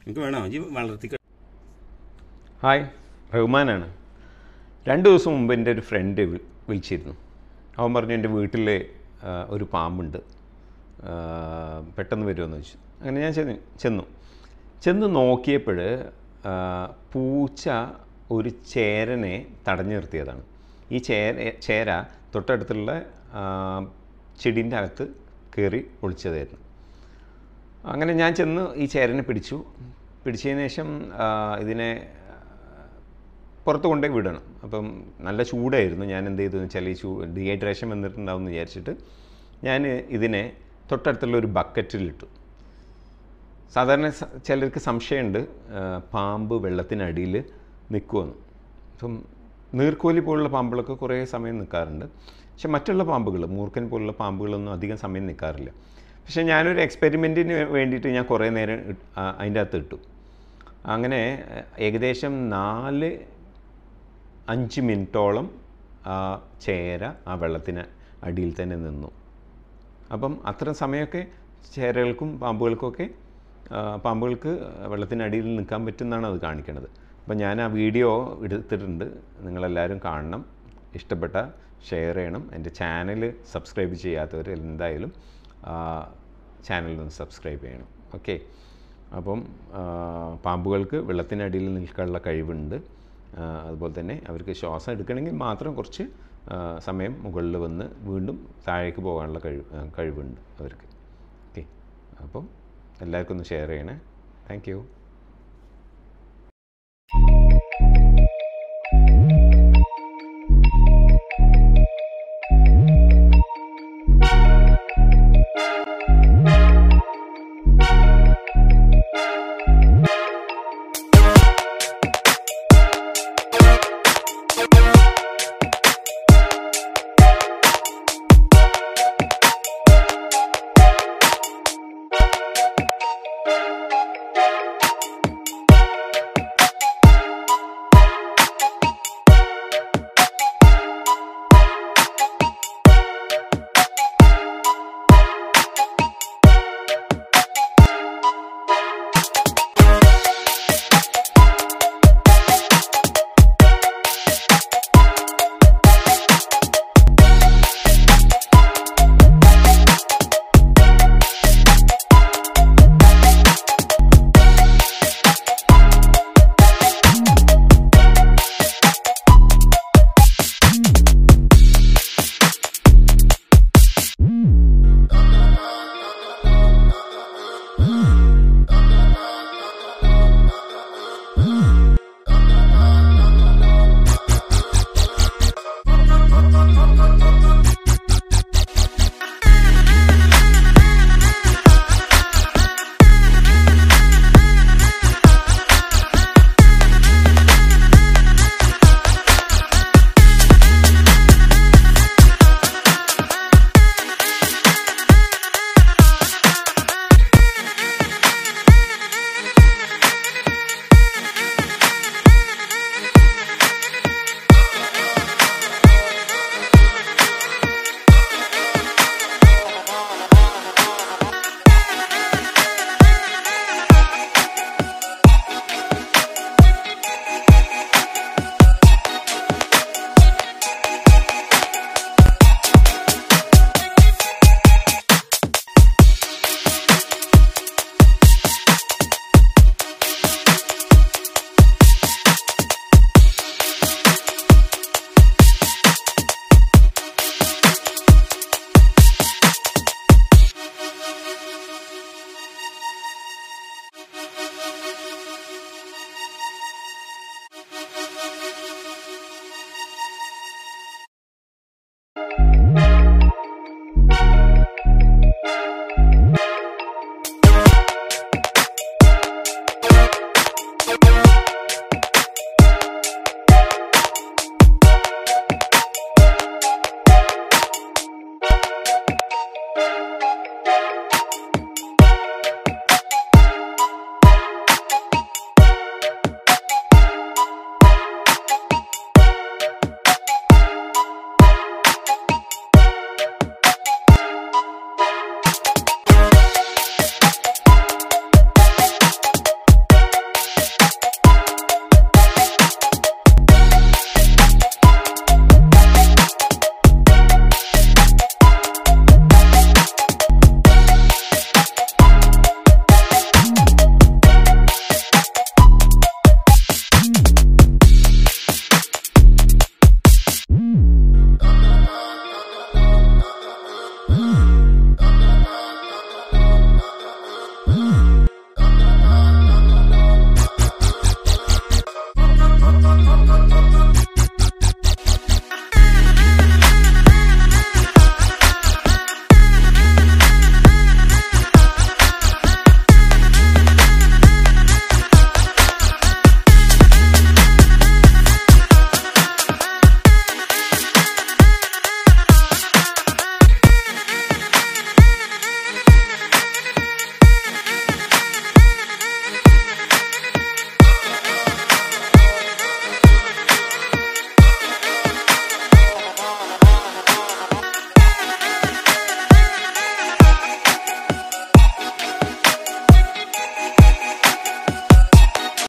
എനിക്ക് വേണോ ഈ വളർത്തി ഹായ് റഹ്മാനാണ് രണ്ട് ദിവസം മുമ്പ് എൻ്റെ ഒരു ഫ്രണ്ട് വി- വിളിച്ചിരുന്നു അവൻ പറഞ്ഞു എൻ്റെ വീട്ടിൽ ആ, ഒരു പാമ്പുണ്ട് ആ, പെട്ടെന്ന് വരുമെന്ന് ചോദിച്ചു അങ്ങനെ ഞാൻ ചെന്നു ചെന്നു ചെന്ന് നോക്കിയപ്പോൾ പൂച്ച ഒരു ചേരനെ തടഞ്ഞു നിർത്തിയതാണ് ഈ ചേര ചേര തൊട്ടടുത്തുള്ള ചെടീൻ്റെ അകത്ത് കയറി ഒളിച്ചതായിരുന്നു അങ്ങനെ ഞാൻ ചെന്ന് ഈ ചേരനെ പിടിച്ചു പിടിച്ചതിന് ശേഷം ആ, ഇതിനെ പുറത്ത് കൊണ്ടുപോയി വിടണം അപ്പം നല്ല ചൂടായിരുന്നു ഞാൻ എന്ത് ചെയ്തു വെച്ചാൽ ഈ ചൂ ഡീഹൈഡ്രേഷൻ വന്നിട്ടുണ്ടാവും എന്ന് വിചാരിച്ചിട്ട് ഞാൻ ഇതിനെ തൊട്ടടുത്തുള്ള ഒരു ബക്കറ്റിലിട്ടു സാധാരണ സ- ചിലർക്ക് സംശയമുണ്ട് ആ, പാമ്പ് വെള്ളത്തിനടിയിൽ നിൽക്കുമെന്ന് അപ്പം നീർക്കോലി പോലുള്ള പാമ്പുകളൊക്കെ കുറേ സമയം നിൽക്കാറുണ്ട് പക്ഷെ മറ്റുള്ള പാമ്പുകൾ മൂർഖൻ പോലുള്ള പാമ്പുകളൊന്നും അധികം സമയം നിൽക്കാറില്ല പക്ഷെ ഞാനൊരു എക്സ്പെരിമെൻറ്റിന് വേണ്ടിയിട്ട് ഞാൻ കുറേ നേരം ഇട്ട്- ആ, അതിൻ്റെ അകത്ത് ഇട്ടു അങ്ങനെ ആ, ഏകദേശം നാല് അഞ്ച് മിനിറ്റോളം ആ ചേര ആ വെള്ളത്തിന് അടിയിൽ തന്നെ നിന്നു അപ്പം അത്ര സമയമൊക്കെ ചേരകൾക്കും പാമ്പുകൾക്കൊക്കെ ആ, പാമ്പുകൾക്ക് വെള്ളത്തിനടിയിൽ നിൽക്കാൻ പറ്റുമെന്നാണ് അത് കാണിക്കുന്നത് അപ്പം ഞാൻ ആ വീഡിയോ എടുത്തിട്ടുണ്ട് നിങ്ങളെല്ലാവരും കാണണം ഇഷ്ടപ്പെട്ട ഷെയർ ചെയ്യണം എൻ്റെ ചാനൽ സബ്സ്ക്രൈബ് ചെയ്യാത്തവർ എന്തായാലും ചാനലൊന്ന് സബ്സ്ക്രൈബ് ചെയ്യണം ഓക്കെ അപ്പം ആ, പാമ്പുകൾക്ക് വെള്ളത്തിനടിയിൽ നിൽക്കാനുള്ള കഴിവുണ്ട് ആ, അതുപോലെ തന്നെ അവർക്ക് ശ്വാസം എടുക്കണമെങ്കിൽ മാത്രം കുറച്ച് ആ, സമയം മുകളിൽ വന്ന് വീണ്ടും താഴേക്ക് പോകാനുള്ള കഴിവ് ആ, കഴിവുണ്ട് അവർക്ക് ഓക്കെ അപ്പം എല്ലാവർക്കും ഒന്ന് ഷെയർ ചെയ്യണേ താങ്ക് യു